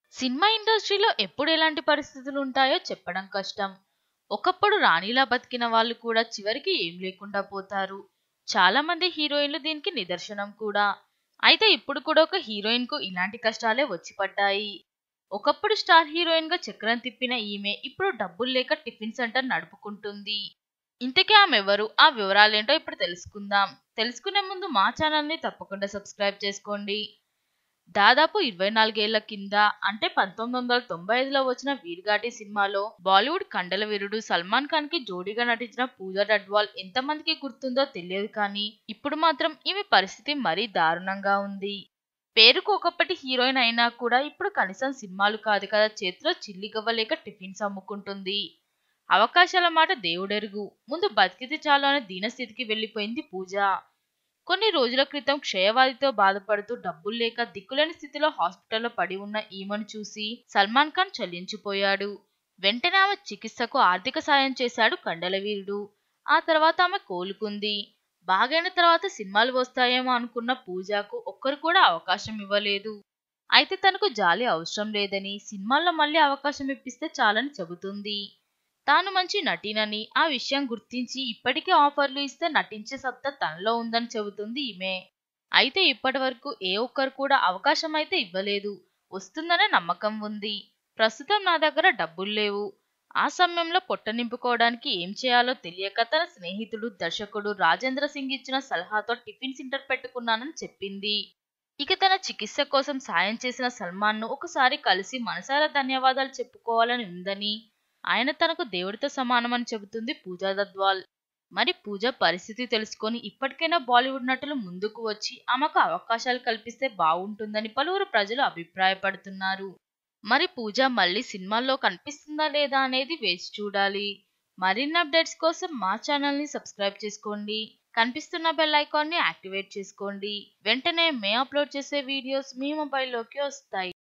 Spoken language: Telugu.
సినిమా ఇండస్ట్రీలో ఎప్పుడు ఎలాంటి పరిస్థితులు ఉంటాయో చెప్పడం కష్టం ఒకప్పుడు రాణిలా బతికిన వాళ్ళు కూడా చివరికి ఏం లేకుండా పోతారు చాలా మంది హీరోయిన్లు దీనికి నిదర్శనం కూడా అయితే ఇప్పుడు కూడా ఒక హీరోయిన్ కు ఇలాంటి కష్టాలే వచ్చి పడ్డాయి ఒకప్పుడు స్టార్ హీరోయిన్ గా చక్రం తిప్పిన ఈమె ఇప్పుడు డబ్బులు లేక టిఫిన్ సెంటర్ నడుపుకుంటుంది ఇంతకీ ఆమె ఎవరు ఆ వివరాలేంటో ఇప్పుడు తెలుసుకుందాం తెలుసుకునే ముందు మా ఛానల్ ని తప్పకుండా సబ్స్క్రైబ్ చేసుకోండి దాదాపు ఇరవై నాలుగేళ్ల కింద అంటే పంతొమ్మిది వందల తొంభై ఐదులో వచ్చిన వీర్ఘాటి సినిమాలో బాలీవుడ్ కండల వీరుడు సల్మాన్ ఖాన్ కి జోడీగా నటించిన పూజా డడ్వాల్ ఎంతమందికి గుర్తుందో తెలియదు కానీ ఇప్పుడు మాత్రం ఈమె పరిస్థితి మరీ దారుణంగా ఉంది పేరుకు ఒకప్పటి హీరోయిన్ అయినా కూడా ఇప్పుడు కనీసం సినిమాలు కాదు కదా చేతిలో చిల్లి గవ్వలేక టిఫిన్స్ అమ్ముకుంటుంది అవకాశాల మాట దేవుడెరుగు ముందు బతికితే చాలు అనే దీనస్థితికి వెళ్లిపోయింది పూజ కొన్ని రోజుల క్రితం క్షయవాదితో బాధపడుతూ డబ్బులు లేక దిక్కులేని స్థితిలో హాస్పిటల్లో పడి ఉన్న ఈమెను చూసి సల్మాన్ ఖాన్ చలించిపోయాడు వెంటనే ఆమె చికిత్సకు ఆర్థిక సాయం చేశాడు కండలవీరుడు ఆ తర్వాత ఆమె కోలుకుంది బాగైన తర్వాత సినిమాలు వస్తాయేమో అనుకున్న పూజకు ఒక్కరు కూడా అవకాశం ఇవ్వలేదు అయితే తనకు జాలి అవసరం లేదని సినిమాల్లో మళ్ళీ అవకాశం ఇప్పిస్తే చాలని చెబుతుంది తాను మంచి నటీనని ఆ విషయం గుర్తించి ఇప్పటికే ఆఫర్లు ఇస్తే నటించే సత్తా తనలో ఉందని చెబుతుంది ఈమె అయితే ఇప్పటి వరకు ఏ ఒక్కరు కూడా అవకాశం అయితే ఇవ్వలేదు వస్తుందనే నమ్మకం ఉంది ప్రస్తుతం నా దగ్గర డబ్బులు లేవు ఆ సమయంలో పొట్ట నింపుకోవడానికి ఏం చేయాలో తెలియక తన స్నేహితుడు దర్శకుడు రాజేంద్ర సింగ్ ఇచ్చిన సలహాతో టిఫిన్ సెంటర్ పెట్టుకున్నానని చెప్పింది ఇక తన చికిత్స కోసం సాయం చేసిన సల్మాన్ను ఒకసారి కలిసి మనసారా ధన్యవాదాలు చెప్పుకోవాలని ఉందని ఆయన తనకు దేవుడితో సమానమని చెబుతుంది పూజా దద్వాల్ మరి పూజ పరిస్థితి తెలుసుకొని ఇప్పటికైనా బాలీవుడ్ నటులు ముందుకు వచ్చి ఆమెకు అవకాశాలు కల్పిస్తే బాగుంటుందని పలువురు ప్రజలు అభిప్రాయపడుతున్నారు మరి పూజ మళ్ళీ సినిమాల్లో కనిపిస్తుందా లేదా అనేది వేచి చూడాలి మరిన్ని అప్డేట్స్ కోసం మా ఛానల్ని సబ్స్క్రైబ్ చేసుకోండి కనిపిస్తున్న బెల్ ఐకాన్ని యాక్టివేట్ చేసుకోండి వెంటనే మే అప్లోడ్ చేసే వీడియోస్ మీ మొబైల్లోకి వస్తాయి